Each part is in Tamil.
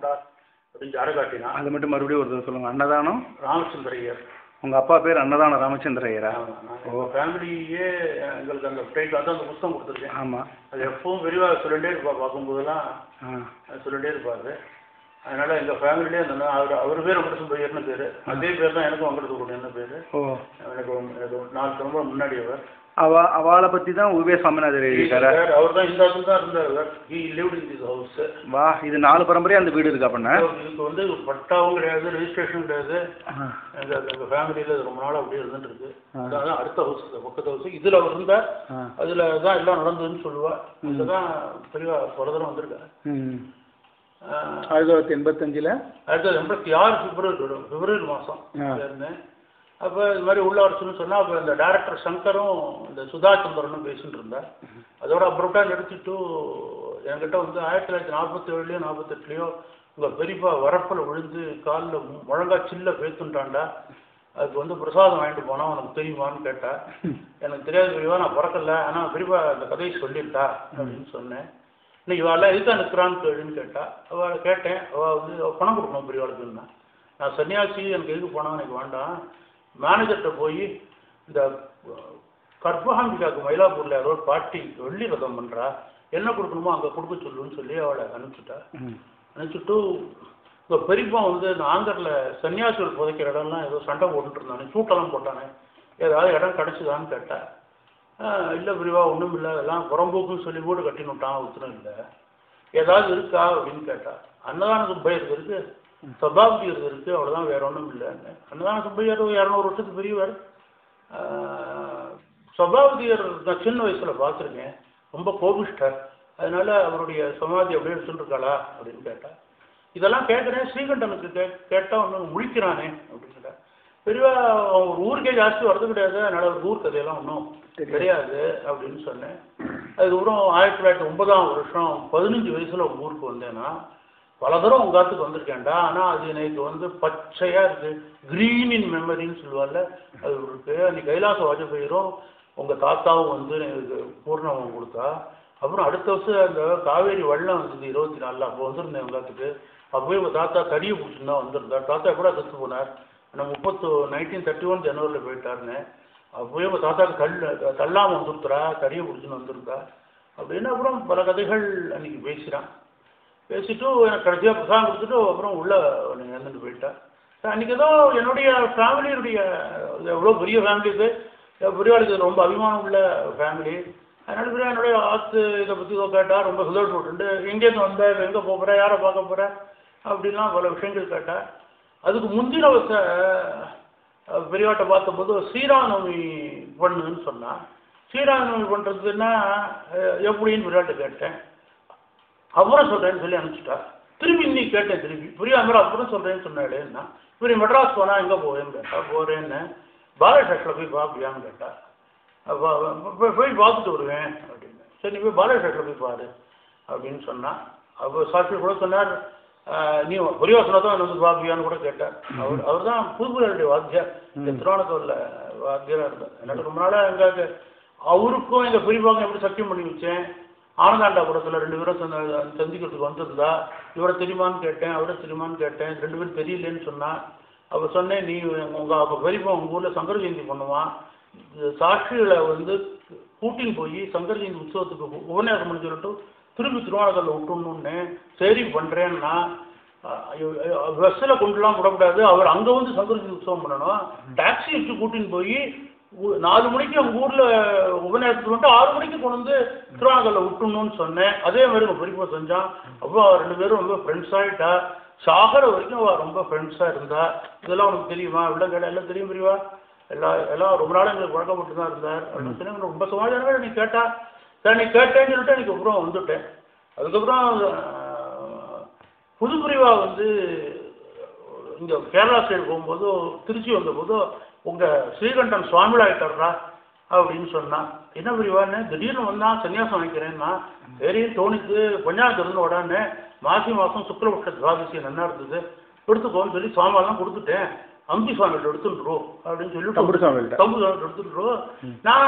போடா அப்படின்னு ஜாட காட்டினான் அது மட்டும் மறுபடியும் ஒரு தடவை சொல்லுங்க அன்னதானம் ராமச்சந்திரையர் உங்க அப்பா பேர் அன்னதான ராமச்சந்திர ஐயரா நாங்கள் ஃபேமிலியே எங்களுக்கு அந்த பிளேட் வந்து அந்த புத்தகம் கொடுத்துருக்கேன் ஆமா அது எப்பவும் விரிவாக சொல்லிட்டே இருப்பா பார்க்கும்போதெல்லாம் ஆ சொல்லிட்டே இருப்பாரு அதனால எங்க ஃபேமிலியே அந்த அவர் அவர் பேர் வெங்கடசும் பையர்னு பேரு அதே பேர் தான் எனக்கும் வெங்கடசு கூடன்னு பேரு ஓ எனக்கு எனக்கு ஒரு நாலு தலைமுறை முன்னாடி அவர் அவ அவளை பத்தி தான் உவே சுவாமிநாதர் எழுதியிருக்காரு அவர் தான் இந்த இடத்துல தான் இருந்தார் he lived in this house வா இது நாலு பரம்பரையா அந்த வீடு இருக்கா பண்ண இதுக்கு வந்து பட்டாவும் கிடையாது ரெஜிஸ்ட்ரேஷன் கிடையாது எங்க எங்க ஃபேமிலியில இது ரொம்ப நாளா அப்படியே இருந்துட்டு இருக்கு அதான் அடுத்த ஹவுஸ் பக்கத்து ஹவுஸ் இதுல அவர் இருந்தார் அதுல தான் எல்லாம் நடந்ததுன்னு சொல்லுவா இதுதான் பெரிய பல தரம் வந்திருக்காரு ம் ஆஹ் ஆயிரத்தி தொள்ளாயிரத்தி எண்பத்தஞ்சில் அடுத்தது எண்பத்தி ஆறு பிப்ரவரி வரும். பிப்ரவரி மாதம் ஆ. இருந்தேன் அப்போ இது மாதிரி உள்ள வரச்சுன்னு சொன்னால் அப்போ இந்த டேரக்டர் சங்கரும் இந்த சுதா சந்திரனும் பேசிட்டு இருந்தார் அதோட அப்புறம்டா நிறுத்திட்டு என்கிட்ட வந்து ஆயிரத்தி தொள்ளாயிரத்தி நாற்பத்தி ஏழுலையோ நாற்பத்தெட்டுலையோ உங்கள் பெரியப்பா வரப்பில் விழுந்து காலில் முழங்கா சில்ல பேத்துட்டான்டா அதுக்கு வந்து பிரசாதம் வாங்கிட்டு போனா உனக்கு தெரியுமான்னு கேட்டா எனக்கு தெரியாது பெரியவா நான் பிறக்கல ஆனால் பெரியப்பா அந்த கதையை சொல்லியிருந்தா அப்படின்னு சொன்னேன் இன்னைக்கு இவாள் எதுக்கு அனுப்புறான்னு கேளுன்னு கேட்டா அவளை கேட்டேன் அவள் வந்து அவ பணம் கொடுக்கணும் பெரியவாளுக்குன்னா நான் சன்னியாசி எனக்கு எதுக்கு பணம் எனக்கு வேண்டாம் மேனேஜர்கிட்ட போய் இந்த கர்ப்பகாம்பிகாவுக்கு மயிலாப்பூரில் யாரோ ஒரு பாட்டி வெள்ளி ரதம் பண்ணுறா என்ன கொடுக்கணுமோ அங்கே கொடுக்க சொல்லுன்னு சொல்லி அவளை அனுப்பிச்சுட்டா அனுப்பிச்சுட்டு இப்போ பெரியப்பா வந்து இந்த ஆந்தரில் சன்னியாசிகள் புதைக்கிற இடம்லாம் ஏதோ சண்டை போட்டுட்டு இருந்தானே சூட்டெல்லாம் போட்டானே ஏதாவது இடம் கிடச்சிதான்னு கேட்டேன் இல்லை பிரிவா ஒன்றும் இல்லை அதெல்லாம் புறம்போக்குன்னு சொல்லி வீடு கட்டினுட்டான் உத்தரம் இல்லை ஏதாவது இருக்கா அப்படின்னு கேட்டா அன்னதான சுப்பையருக்கு இருக்கு சபாப்தியருக்கு இருக்கு அவ்வளோதான் வேற ஒன்றும் இல்லைன்னு அன்னதான சுப்பையர் இரநூறு வருஷத்துக்கு பெரியவர் ஆஹ், சபாபதியர் நான் சின்ன வயசுல பார்த்துருக்கேன் ரொம்ப கோபிஷ்டர் அதனால அவருடைய சமாதி அப்படியே எடுத்துட்டு இருக்காளா அப்படின்னு கேட்டா இதெல்லாம் கேட்குறேன் ஸ்ரீகண்டனுக்கு கே கேட்டால் ஒன்று முழிக்கிறானே அப்படிங்கிற பெரியவா அவன் ஒரு ஊருக்கே ஜாஸ்தி வரது கிடையாது அதனால ஒரு ஊர் கதையெல்லாம் ஒன்றும் கிடையாது அப்படின்னு சொன்னேன் அதுக்கப்புறம் ஆயிரத்தி தொள்ளாயிரத்தி ஒன்பதாம் வருஷம் பதினஞ்சு வயசுல உங்க ஊருக்கு வந்தேன்னா பல தடவை உங்க காத்துக்கு வந்திருக்கேன்டா ஆனா அது எனக்கு வந்து பச்சையா இருக்கு கிரீன் இன் மெமரின்னு சொல்லுவார்ல அது இருக்கு அன்னைக்கு கைலாச வாஜபேயரும் உங்க தாத்தாவும் வந்து எனக்கு பூர்ணவம் கொடுத்தா அப்புறம் அடுத்த வருஷம் அந்த காவேரி வெள்ளம் வந்தது இருபத்தி நாலில் அப்போ வந்திருந்தேன் உங்க காத்துக்கு அப்போயே உங்க தாத்தா தடியை பிடிச்சின்னு தான் வந்திருந்தார் தாத்தா எப்படா செத்து போனார் நான் முப்பத்து நைன்டீன் தேர்ட்டி ஒன் ஜனவரியில் போயிட்டாருன்னு அப்போயே உங்க தாத்தாக்கு தள்ள தள்ளாமல் வந்துருக்குறா தடியை பிடிச்சின்னு வந்திருக்கா அப்படின்னு அப்புறம் பல கதைகள் அன்னைக்கு பேசுகிறான் பேசிட்டு எனக்கு கடைசியாக பிரசாதம் கொடுத்துட்டு அப்புறம் உள்ள இறந்துட்டு போயிட்டேன் அன்றைக்கி ஏதோ என்னுடைய ஃபேமிலியுடைய எவ்வளோ பெரிய ஃபேமிலி இது பெரியவாளுக்கு இது ரொம்ப அபிமானம் உள்ள ஃபேமிலி அதனால பெரிய என்னுடைய ஆத்து இதை பற்றி ஏதோ கேட்டா ரொம்ப சந்தோஷப்பட்டு எங்கேருந்து வந்த எங்கே போகிற யாரை பார்க்க போகிற அப்படிலாம் பல விஷயங்கள் கேட்டா அதுக்கு முந்தின வருஷ பெரியவாட்டை பார்த்தபோது ஸ்ரீராமநவமி பண்ணுன்னு சொன்னான் ஸ்ரீராமநவமி பண்ணுறதுன்னா எப்படின்னு பெரியவாட்டை கேட்டேன் அப்புறம் சொல்கிறேன்னு சொல்லி அனுப்பிச்சிட்டா திரும்பி இன்னைக்கு கேட்டேன் திரும்பி புரியா மாதிரி அப்புறம் சொல்கிறேன்னு சொன்னாலேன்னா இப்படி மெட்ராஸ் போனால் எங்கே போவேன்னு கேட்டா போகிறேன்னு பாலசேஷில் போய் பார்ப்பியான்னு கேட்டா அப்போ போய் போய் பார்த்துட்டு வருவேன் அப்படின்னு சரி நீ போய் பாலசேஷில் போய் பாரு அப்படின்னு சொன்னான் அப்போ சாட்சி கூட சொன்னார் ஆஹ், நீ புரியோசனை தான் வந்து பார்ப்பியான்னு கூட கேட்டார் அவர் அவர் தான் புதுப்புடைய வாத்தியார் இந்த திருவானத்தூரில் வாத்தியாராக இருந்தார் எனக்கு ரொம்ப நாளாக எங்களுக்கு அவருக்கும் எங்கள் பெரியப்பாங்க எப்படி சத்தியம் பண்ணி வச்சேன் ஆனந்தாண்டாபுரத்தில் ரெண்டு பேரும் சந்த- சந்திக்கிறதுக்கு வந்திருந்தா இவரை தெரியுமான்னு கேட்டேன் அவரை தெரியுமான்னு கேட்டேன் ரெண்டு பேரும் தெரியலேன்னு சொன்னான் அப்போ சொன்னேன் நீ உங்கள் அப்போ பெரியப்பா உங்கள் ஊரில் சங்கர ஜெயந்தி பண்ணுவான் இது சாட்சிகளை வந்து கூட்டின்னு போய் சங்கர ஜெயந்தி உற்சவத்துக்கு உ- உபன்யாசம் பண்ணி சொல்லிட்டு திரும்பி திருவானகரில் விட்டுணுன்னு சரி பண்ணுறேன்னா பஸ்ஸில் கொண்டுலாம் விடக்கூடாது அவர் அங்கே வந்து சங்கர ஜெயந்தி உற்சவம் பண்ணணும் டாக்ஸி வச்சு கூட்டின்னு போய் ஊ- நாலு மணிக்கு அவங்க ஊரில் உபநேசத்துக்கு வந்துட்டு ஆறு மணிக்கு கொண்டு வந்து திருவானகரில் விட்டுணும்னு சொன்னேன் அதே மாதிரி உங்கள் பெரியப்பா செஞ்சான் அப்போ அவ ரெண்டு பேரும் ரொம்ப ஃப்ரெண்ட்ஸ் ஆகிட்டா சாகர வரைக்கும் அவள் ரொம்ப ஃப்ரெண்ட்ஸாக இருந்தா இதெல்லாம் உனக்கு தெரியுமா இவ்வளோ கேட்டா எல்லாம் தெரியும் பெரியவா எல்லாம் எல்லாம் ரொம்ப நாள் எங்களுக்கு வழக்கப்பட்டு தான் இருந்தார் அப்படின்னு சொல்லி எனக்கு ரொம்ப சமாச்சாரங்கள் நீ கேட்டா சரி நீ கேட்டேன்னு சொல்லிட்டு எனக்கு அப்புறம் வந்துட்டேன் அதுக்கப்புறம் ஆஹ், புது பிரிவா வந்து இங்கே கேரளா சைடு போகும்போது திருச்சி வந்தபோது உங்கள் ஸ்ரீகண்டன் சுவாமிகள் ஆகிட்டாரா அப்படின்னு சொன்னான் என்ன பிரிவான்னு திடீர்னு வந்தான் சன்னியாசம் வாங்கிக்கிறேன்னா சரி தோணித்து பஞ்சாயத்து இருந்து உடான்னு மாசி மாதம் சுக்லபக்ஷ துவாதசி நல்லா இருந்தது எடுத்துக்கோன்னு சொல்லி சாமான்லாம் கொடுத்துட்டேன் அம்பி சுவாமிகிட்ட எடுத்துட்டுரு அப்படின்னு சொல்லி தம்புரு சுவாமிகிட்ட. தம்பு சுவாமிகிட்ட எடுத்துட்டுரு நான்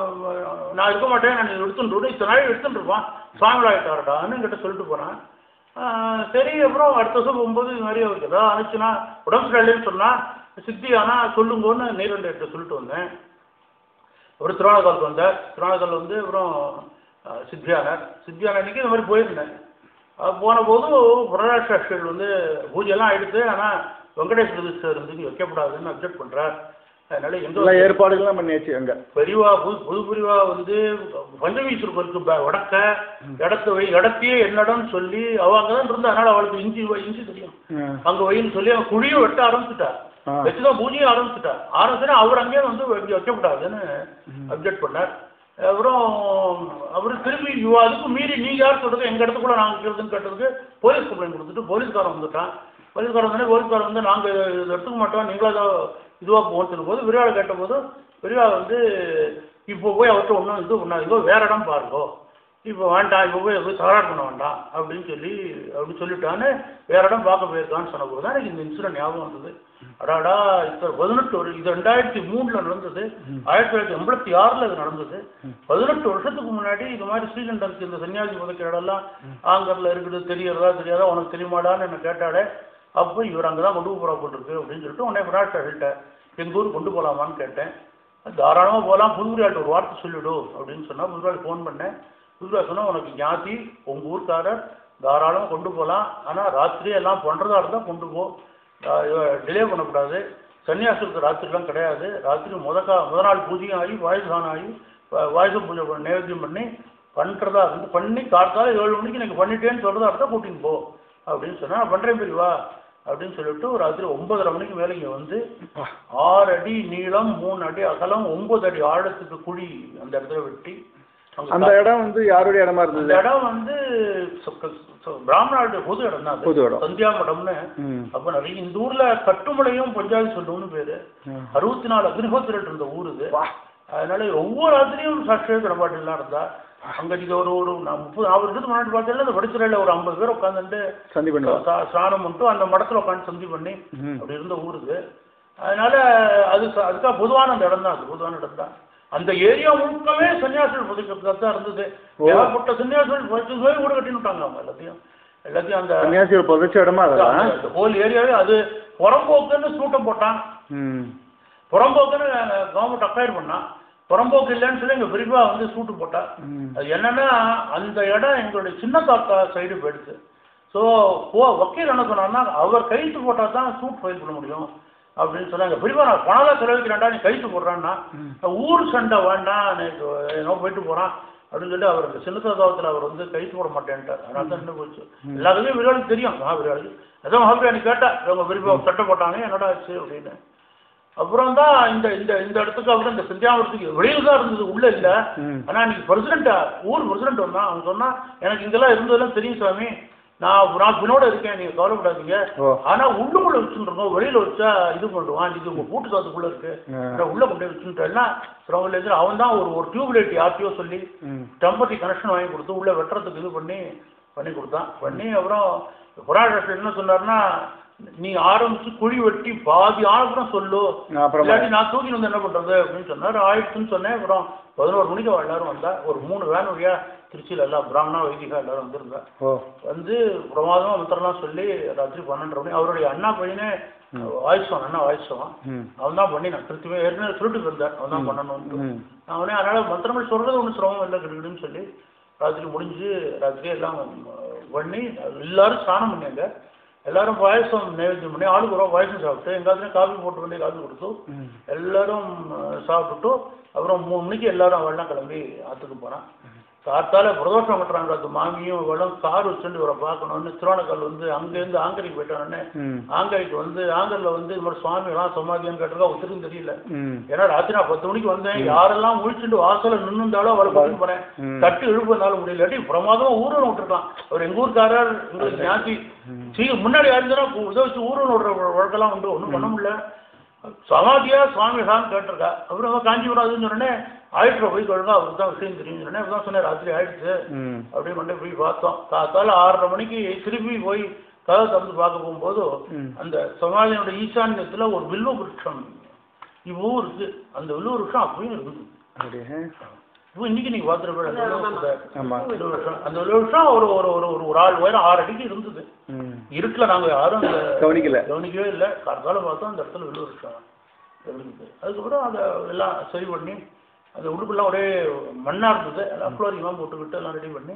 நான் இருக்க மாட்டேன் நான் எடுத்துட்டு இத்தனை நாள் எடுத்துட்டு இருப்பான் சுவாமிகள் ஆகிட்டாருடான்னு என்கிட்ட சொல்லிட்டு போனான் ஆஹ் சரி அப்புறம் அடுத்த வருஷம் போகும்போது இது மாதிரி அவருக்கு ஏதாவது அனுச்சுன்னா உடம்பு சரியில்லைன்னு சொன்னால் சித்தி ஆனால் சொல்லுங்கன்னு நீரண்டை சொல்லிட்டு வந்தேன் அப்புறம் திருவானகாலுக்கு வந்தார் திருவானகால் வந்து அப்புறம் அஹ், சித்தியானார் சித்தியான அன்னைக்கு இந்த மாதிரி போயிருந்தேன் அஹ் போன போது புரராஷ்டிராஷ்டிரல் வந்து பூஜையெல்லாம் ஆயிடுது ஆனால் வெங்கடேஷ் பிரதிஷ்டர் வந்து வைக்கப்படாதுன்னு அப்ஜெக்ட் பண்ணுறார் அதனால எங்க எல்லா ஏற்பாடுகள்லாம் பண்ணியாச்சு அங்க பெரியவா புது புது பெரியவா வந்து பஞ்சமீஸ்வரர் கோயிலுக்கு ப- வடக்க இடத்த வை இடத்தையே என்னடம்னு சொல்லி அவ அங்கதான் இருந்தா அதனால அவளுக்கு இஞ்சி வை- இஞ்சி தெரியும் ம். அங்க வைன்னு சொல்லி அவன் குழியும் வெட்ட ஆரம்பிச்சுட்டா ஆ. வச்சுதான் பூஜையும் ஆரம்பிச்சுட்டா ஆரம்பிச்சுன்னா அவர் அங்கேயே வந்து இங்க வைக்கக்கூடாதுன்னு அப்ஜெக்ட் பண்ணார் அப்புறம் அவரு திரும்பி இவ அதுக்கு மீறி நீங்க யார் சொல்றது எங்க இடத்துக்குள்ள நாங்க இருக்கிறதுன்னு கேட்டதுக்கு போலீஸ் கம்ப்ளைண்ட் கொடுத்துட்டு போலீஸ்காரன் வந்துட்டான் போலீஸ்காரன் வந்து போலீஸ்காரன் வந்து நாங்க இதை இதை எடுத்துக்க மாட்டோம் நீங்களா தான் இதுவாக போகணும் போது விரிவாளை கேட்டபோது விரிவா வந்து இப்போ போய் அவர்கிட்ட ஒன்றும் இது பண்ணாதீங்க வேற இடம் பாருங்கோ இப்போ வேண்டாம் இப்போ போய் போய் தகராறு பண்ண வேண்டாம் அப்படின்னு சொல்லி அப்படின்னு சொல்லிட்டான்னு வேற இடம் பார்க்க போயிருக்கான்னு சொன்ன போது தான் எனக்கு இந்த இன்சிடென்ட் ஞாபகம் வந்தது அடாடா இப்போ பதினெட்டு ஒரு இது ரெண்டாயிரத்தி மூணில் நடந்தது ஆயிரத்தி தொள்ளாயிரத்தி எண்பத்தி ஆறில் இது நடந்தது பதினெட்டு வருஷத்துக்கு முன்னாடி இது மாதிரி ஸ்ரீலண்டனுக்கு இந்த சன்னியாசி புதைக்கிற இடம்லாம் ஆங்கரில் இருக்குது தெரியறதா தெரியாதா உனக்கு தெரியுமாடான்னு என்ன கேட்டாலே அப்போ இவர் அங்கே தான் கொண்டு போகிறா போட்டிருக்கு அப்படின்னு சொல்லிட்டு உடனே விராட் சொல்லிட்டேன் எங்கள் ஊர் கொண்டு போகலாமான்னு கேட்டேன் தாராளமாக போகலாம் புதுவிராட்டு ஒரு வார்த்தை சொல்லிடு அப்படின்னு சொன்னால் புதுவிராட் ஃபோன் பண்ணேன் புதுவிராட் சொன்னால் உனக்கு ஞாதி உங்கள் ஊர்க்காரர் தாராளமாக கொண்டு போகலாம் ஆனால் ராத்திரி எல்லாம் பண்ணுறதா இருந்தால் கொண்டு போ டிலே பண்ணக்கூடாது சன்னியாசத்துக்கு ராத்திரிலாம் கிடையாது ராத்திரி முத கா முத நாள் பூஜையும் ஆகி வாயுதானம் ஆகி வா- வாயுச பூஜை பண்ணி நைவேத்தியம் பண்ணி பண்ணுறதா இருந்து பண்ணி காத்தால ஏழு மணிக்கு எனக்கு பண்ணிட்டேன்னு சொல்கிறதா இருந்தால் கூட்டின்னு போ அப்படின்னு சொன்னா நான் பண்ணுறேன் பெரியவா அப்படின்னு சொல்லிட்டு ஒரு ராத்திரி ஒன்பதரை மணிக்கு மேலே இங்கே வந்து ஆறு அடி நீளம் மூணு அடி அகலம் ஒன்பது அடி ஆழத்துக்கு குழி அந்த இடத்துல வெட்டி அங்க அந்த இடம் வந்து யாருடைய இடமா அந்த இருந்தது இடம் வந்து ச- ச- பிராமணாளுடைய பொது இடம் தான் பொது இடம். சந்தியா மடம்னு ம். அப்ப நிறைய இந்த ஊர்ல கட்டுமலையும் பஞ்சாயத்து சொல்லுன்னு பேரு ம். அறுபத்தி நாலு அக்னிஹோத்திரல் இருந்த ஊர் இது வா. அதனால ஒவ்வொரு ராத்திரியும் சாட்சிய கடப்பாட்டுலாம் இருந்தா அங்க நீங்க ஒரு ஒரு நான் முப்பது நாற்பது வருஷத்துக்கு முன்னாடி பார்த்தீங்கன்னா அந்த படிச்சுறையில ஒரு ஐம்பது பேர் உட்காந்துட்டு சந்தி பண்ணுவா சா- ஸ்நானம் பண்ணிட்டு அந்த மடத்துல உட்காந்து சந்தி பண்ணி ம். அப்படி இருந்த ஊர் இது அதனால அது ச- அதுக்காக பொதுவான அந்த இடம் தான் அது பொதுவான இடம் தான் அந்த ஏரியா முழுக்கவே சன்னியாசிகள் புதைக்கிறதுக்காக தான் இருந்தது ஓ. ஏகப்பட்ட சன்னியாசிகள் பத்து பேர் வீடு கட்டின்னு விட்டாங்க அவங்க எல்லாத்தையும் எல்லாத்தையும் அந்த சன்னியாசிகள் புதைச்ச இடமா அதெல்லாம் அந்த ஹோல் ஏரியாவே அது புறம்போக்குன்னு சூட்டம் போட்டான் ம் புறம்போக்குன்னு கவர்மெண்ட் அக்வயர் பண்ணான் புறம்போக்கு இல்லைன்னு சொல்லி எங்க பெரியப்பா வந்து சூட்டு போட்டா ம். அது என்னன்னா அந்த இடம் எங்களுடைய சின்ன தாத்தா சைடு போயிடுச்சு ஸோ ஓ வக்கீல் என்ன சொன்னார்னா அவர் கைத்து போட்டால் தான் சூட் ஃபைல் பண்ண முடியும் அப்படின்னு சொன்னாங்க பெரியப்பா நான் பணம் செலவழிக்கிறேன்டா நீ கைத்து போடுறான்னா ஊர் சண்டை வேண்டாம் எனக்கு என்னோ போயிட்டு போகிறான் அப்படின்னு சொல்லி அவர் இந்த சின்ன தாத்தாவத்தில் அவர் வந்து கைத்து போட மாட்டேன்ட்டார் அதனால தான் நின்று போச்சு எல்லாருக்குமே விரிவாளுக்கு தெரியும் மகாபிரியாளுக்கு ஏதோ மகாபிரியா நீ கேட்டா இவங்க பெரியப்பா சட்டை போட்டாங்க என்னடா ஆச்சு அப்படின்னு அப்புறம் தான் இந்த இந்த இந்த இடத்துக்கு அப்புறம் இந்த சந்தியாபுரத்துக்கு வெளியில தான் இருந்தது உள்ள இல்ல ம். ஆனா நீங்க பிரசிடண்டா ஊர் பிரசிடண்ட் வந்தான் அவன் சொன்னா எனக்கு இங்கெல்லாம் இருந்ததெல்லாம் தெரியும் சாமி நான் நான் பின்னோட இருக்கேன் நீங்க கவலைப்படாதீங்க ஓ. ஆனா உள்ளுக்குள்ள வச்சுருக்கோம் வெளியில வச்சா இது பண்ணுவான் இது உங்க பூட்டு காத்துக்குள்ள இருக்கு ஆ. நான் உள்ள கொண்டு போய் வச்சுட்டேன்னா சிரமம் அவன் தான் ஒரு ஒரு டியூப் லைட் யார்ட்டையோ சொல்லி ம் டெம்பரரி கனெக்ஷன் வாங்கி கொடுத்து உள்ள வெட்டுறதுக்கு இது பண்ணி பண்ணி கொடுத்தான் பண்ணி அப்புறம் புராணத்தில் என்ன சொன்னார்னா நீ ஆரம்பிச்சு குழி வெட்டி பாதி ஆழப்புறம் சொல்லு நான் அப்புறமா- இல்லாட்டி நான் தூக்கி வந்து என்ன பண்றது அப்படின்னு சொன்னார் ஆயிடுச்சுன்னு சொன்னேன் அப்புறம் பதினோரு மணிக்கு அவ எல்லாரும் வந்தா ஒரு மூணு வேன் வழியா திருச்சியில் எல்லாம் பிராமணா வைதிகா எல்லாரும் வந்திருந்தா ஓ வந்து பிரமாதமா மந்திரம்லாம் சொல்லி ராத்திரி பன்னெண்டரை மணி அவருடைய அண்ணா பையனே வாய்ஸ்வான் அண்ணா வாய்ஸ்வான் ம் அவன் தான் பண்ணி நான் திருப்பி ஏற்கனவே சொல்லிட்டு இருந்தார் அவன் தான் பண்ணணும்னு ம் அவனே அதனால மந்திரங்கள் சொல்றது ஒன்றும் சிரமம் இல்லை கிடைக்குதுன்னு சொல்லி ராத்திரி முடிஞ்சு ராத்திரி எல்லாம் அஹ், பண்ணி எல்லாரும் ஸ்நானம் பண்ணாங்க எல்லாரும் பாயசம் நைவேத்தியம் பண்ணி ஆளுக்கு ஒரு பாயசம் சாப்பிட்டு எங்காச்சும் காஃபி போட்டு பண்ணி காஃபி கொடுத்து ம். எல்லாரும் அஹ், சாப்பிட்டுட்டு அப்புறம் மூணு மணிக்கு எல்லாரும் அவெல்லாம் கிளம்பி ஆற்றுக்கு போனான் காத்தால பிரதோஷம் கட்டுறாங்க அது மாமியும் அவளும் கார் வச்சுட்டு இவரை பார்க்கணும்னு திருவானக்கால் வந்து அங்கேருந்து ஆங்கரிக்கு போயிட்டானே ம் ஆங்கரிக்கு வந்து ஆங்கரில் வந்து இது மாதிரி சுவாமி எல்லாம் சமாதியான்னு கேட்டிருக்கா ஒருத்தருக்கும் தெரியல ம் ஏன்னா ராத்திரி நான் பத்து மணிக்கு வந்தேன் யாரெல்லாம் முழிச்சுட்டு வாசல்ல நின்னுந்தாலும் அவளை கூட்டிட்டு போறேன் ம். தட்டு இழுப்பதுனால முடியல இல்லாட்டி பிரமாதமா ஊருன்னு விட்டுருக்கான் அவர் எங்க ஊர்க்காரர் எங்களுக்கு ஞாத்தி சீக்கிரம் முன்னாடி யாருந்தா இதை வச்சு ஊருன்னு விடுற வழக்கெல்லாம் உண்டு ஒன்றும் பண்ண முடியல சமாதியா சுவாமி தான் கேட்டிருக்கா அப்புறம் அவன் காஞ்சிபுரம் அதுன்னு சொன்னேன் ஆயிட்டு போய் கழுங்க அவருக்கு தான் விஷயம் தெரியும் சொன்னேன் அப்பதான் சொன்னேன் ராத்திரி ஆயிடுச்சு ம் அப்படியே கொண்டு போய் பார்த்தோம் காத்தால ஆறரை மணிக்கு திருப்பி போய் கதை திறந்து பார்க்க போகும்போது ம். அந்த சமாதியோட ஈசான்யத்துல ஒரு வில்வ விருட்சம் இவ்வளோ இருக்கு அந்த வில்வ விருட்சம் அப்படியும் இருக்குது அப்படியே இப்போ இன்னைக்கு நீங்க பார்த்துருப்பேன் அந்த வருஷம் ஆமா அந்த வருஷம் அந்த ஒரு வருஷம் ஒரு ஒரு ஒரு ஒரு ஒரு ஆள் உயரம் ஆறு அடிக்கு இருந்தது ம் இருட்டில் நாங்க யாரும் அந்த கவனிக்கல கவனிக்கவே இல்லை கார்காலம் பார்த்தோம் அந்த இடத்துல வெளில வச்சாங்க இருந்தது அதுக்கப்புறம் அதை எல்லாம் சரி பண்ணி அந்த உள்ளுக்குள்ள ஒரே மண்ணா இருந்தது எல்லாம் ஃப்ளோரிங்லாம் போட்டுக்கிட்டு எல்லாம் ரெடி பண்ணி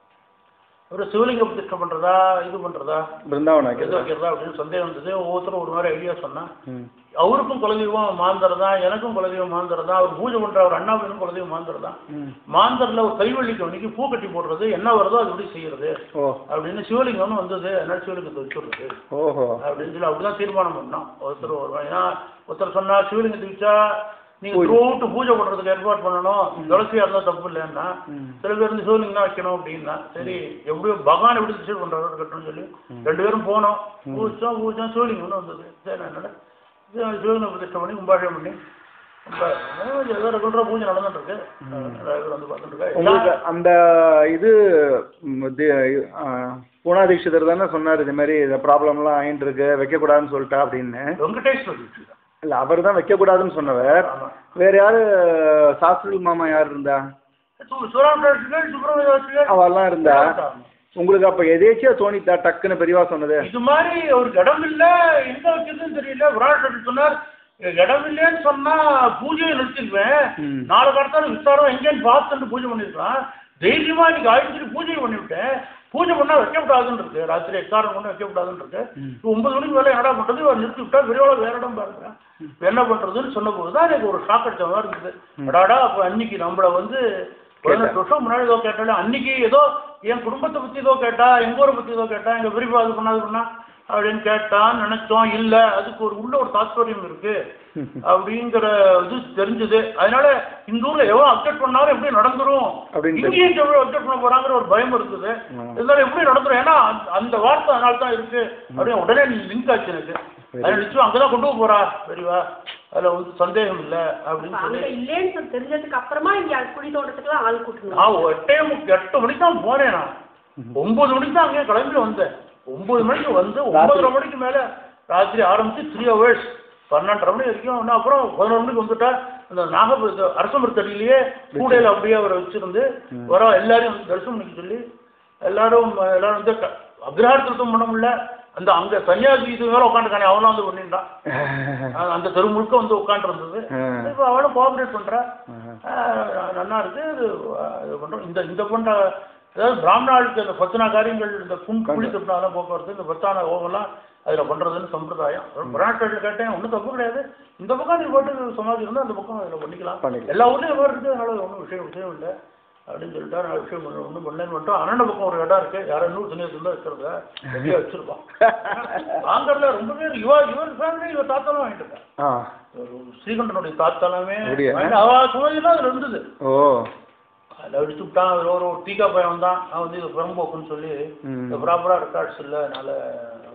ஒரு சிவலிங்க பிரதிஷ்டை பண்றதா இது பண்றதா பிருந்தாவனம் எது வைக்கிறதா வைக்கிறதா அப்படின்னு சந்தேகம் இருந்தது ஒவ்வொருத்தரும் ஒரு மாதிரி ஐடியா சொன்னா ம் அவருக்கும் குலதெய்வம் மாந்தர் தான் எனக்கும் குலதெய்வம் மாந்தர் தான் அவர் பூஜை பண்ற அவர் அண்ணாவினும் குலதெய்வம் மாந்தர் தான் ம் மாந்தர்ல ஒரு கைவள்ளி கவனிக்கு பூ கட்டி போடுறது என்ன வருதோ அது எப்படி செய்யறது ஓ அப்படின்னு சிவலிங்கம்னு வந்தது அதனால சிவலிங்கத்தை வச்சுடுறது ஓஹோ அப்படின்னு சொல்லி அப்படிதான் தீர்மானம் பண்ணோம் ஒருத்தர் ஒரு ஏன்னா ஒருத்தர் சொன்னா சிவலிங்கத்தை வச்சா நீங்க த்ரூட்டு பூஜை பண்றதுக்கு ஏற்பாடு பண்ணணும் துளசியா இருந்தா தப்பு இல்லைன்னா ம் சில பேர் வந்து சிவலிங்கம் தான் வைக்கணும் அப்படின்னா சரி எப்படியோ பகவான் எப்படி டிசைட் பண்றாரு இருக்கட்டும்னு சொல்லி ரெண்டு பேரும் போனோம் பூஜ்ஜம் பூஜ்ஜம் சிவலிங்கம்னு வந்தது சரி அதனால இது சிவலிங்க பிரதிஷ்டை பண்ணி கும்பாஷம் பண்ணி ரொம்ப ஏதோ ரெகுலரா பூஜை நடந்துட்டு இருக்கு நிறைய பேர் வந்து பார்த்துட்டு உங்களுக்கு இருக்கா அந்த இது ம், தி- ஆ, பூனா தீட்சிதர் தானே சொன்னார் இது மாதிரி இந்த ப்ராப்ளம்லாம் ஆயிட்டு இருக்கு வைக்கக்கூடாதுன்னு சொல்லிட்டா அப்படின்னு வெங்கடேஸ்வர தீட்சிதர் இல்லை அவர் தான் வைக்கக்கூடாதுன்னு சொன்னவர் ஆமா வேற யாரு சாஸ்திரி மாமா யார் இருந்தா சுராமராஜர்கள் சுப்பிரமணிய அவெல்லாம் இருந்தா உங்களுக்கு அப்ப எதேச்சியா தோணித்தா டக்குன்னு பெரியவா சொன்னது இது மாதிரி அவருக்கு இடம் இல்ல எங்க வச்சதுன்னு தெரியல விராட் ரெட்டி சொன்னார் இடம் இல்லைன்னு சொன்னா பூஜையை நிறுத்திருப்பேன் ம். நாலு கடத்தால விசாரம் எங்கேன்னு பார்த்துட்டு பூஜை பண்ணிருக்கலாம் தைரியமா இன்னைக்கு ஆயிடுச்சு பூஜை பண்ணிவிட்டேன் பூஜை பண்ணா வைக்கக்கூடாதுன்னு இருக்கு ராத்திரி எக்காரம் கொண்டு வைக்கக்கூடாதுன்னு இருக்கு இப்போ ஒன்பது மணிக்கு மேலே என்னடா பண்றது இவர் நிறுத்தி விட்டா பெரியவள வேற இடம் பாருங்க இப்ப என்ன பண்றதுன்னு சொன்ன போது தான் எனக்கு ஒரு ஷாக் அடிச்ச மாதிரி இருந்தது அடாடா அப்ப அன்னைக்கு நம்மள வந்து பதினெட்டு வருஷம் முன்னாடி ஏதோ கேட்டாலே அன்னைக்கு ஏதோ என் குடும்பத்தை பத்தி ஏதோ கேட்டா எங்க ஊரை பத்தி ஏதோ கேட்டா எங்க பெரியப்பா அது பண்ணா அது பண்ணா அப்படின்னு கேட்டான்னு நினைச்சோம் இல்ல அதுக்கு ஒரு உள்ள ஒரு தாத்பரியம் இருக்கு அப்படிங்கிற இது தெரிஞ்சது அதனால இந்த ஊர்ல எவ்வளவு அப்டேட் பண்ணாலும் எப்படி நடந்துரும் அப்படின்னு இங்கேயும் எவ்வளவு அப்டேட் பண்ண போறாங்கிற ஒரு பயம் இருக்குது இருந்தாலும் எப்படி நடந்துரும் ஏன்னா அந்த- அந்த வார்த்தை அதனால தான் இருக்கு அப்படின்னு உடனே லிங்க் ஆச்சு எனக்கு அதனால நிச்சயம் அங்கதான் கொண்டு போக போறா பெரியவா அதுல வந்து சந்தேகம் இல்ல அப்படின்னு அங்க சொல்லி இல்லைன்னு சொல்லி தெரிஞ்சதுக்கு அப்புறமா இங்க குடி தோட்டத்துக்குலாம் ஆள் கூட்டணும் நான் எட்டே முக்கு எட்டு மணிக்கு தான் போனேன் நான் ஒன்பது மணிக்கு தான் அங்கேயே கிளம்பி வந்தேன் ஒன்பது மணிக்கு வந்து ஒன்பதரை மணிக்கு மேல ராத்திரி ஆரம்பிச்சு த்ரீ ஹவர்ஸ் பன்னெண்டரை மணி வரைக்கும் இன்னும் அப்புறம் பதினொரு மணிக்கு வந்துட்டா அந்த நாகபுர அரசமரத்தடியிலேயே கூடையில் அப்படியே அவரை வச்சிருந்து வர எல்லாரையும் வந்து தரிசனம் பண்ணிக்க சொல்லி எல்லாரும் எல்லாரும் வந்து க- அக்ரஹார திருத்தம் பண்ண முடியல அந்த அங்க சன்னியாசி இது மேல உட்காந்துருக்கானே அவனும் வந்து பண்ணிட்டான் அஹ் அந்த தெரு முழுக்க வந்து உட்காந்துருந்தது ஆ. இப்போ அவளும் கோஆபரேட் பண்றா ஆஹ் நல்லா இருக்கு இது ஆஹ் இது பண்றோம் இந்த இந்த போன்ற அதாவது பிராமணாளுக்கு அந்த பத்தனா காரியங்கள் இந்த புண் குழி தப்பினாலும் போக்குவரத்து இந்த பத்தான ஓவெல்லாம் அதில் பண்றதுன்னு சம்பிரதாயம் பிராமணர்கள் கேட்டேன் ஒன்றும் தப்பு கிடையாது இந்த பக்கம் நீ போட்டு சமாதி இருந்தால் அந்த பக்கம் அதில் பண்ணிக்கலாம் பண்ணிக்கலாம். எல்லா ஊர்லேயும் வேறு இருக்குது அதனால ஒன்றும் விஷயம் விஷயம் இல்லை அப்படின்னு சொல்லிட்டு நான் விஷயம் பண்ண ஒன்றும் பண்ணலன்னு மட்டும் அண்ணன் பக்கம் ஒரு இடம் இருக்கு யாரும் இன்னும் துணியை இருந்தால் வச்சிருக்க வெளியே வச்சிருக்கோம் வாங்கறதுல ரொம்ப பேர் இவா இவர் ஃபேமிலி இவர் தாத்தாலாம் வாங்கிட்டு இருக்காங்க ஆ ஒரு ஸ்ரீகண்டனுடைய தாத்தாலாமே அப்படியா? அவ சுமையெல்லாம் அதுல இருந்தது ஓ அதில் அடிச்சு விட்டான் அதுல ஒரு ஒரு டீக்கா பையன் வந்தான் அவன் வந்து இது புறம்போக்குன்னு சொல்லி ம். இந்த ப்ராப்பரா ரெக்கார்ட்ஸ் இல்லை அதனால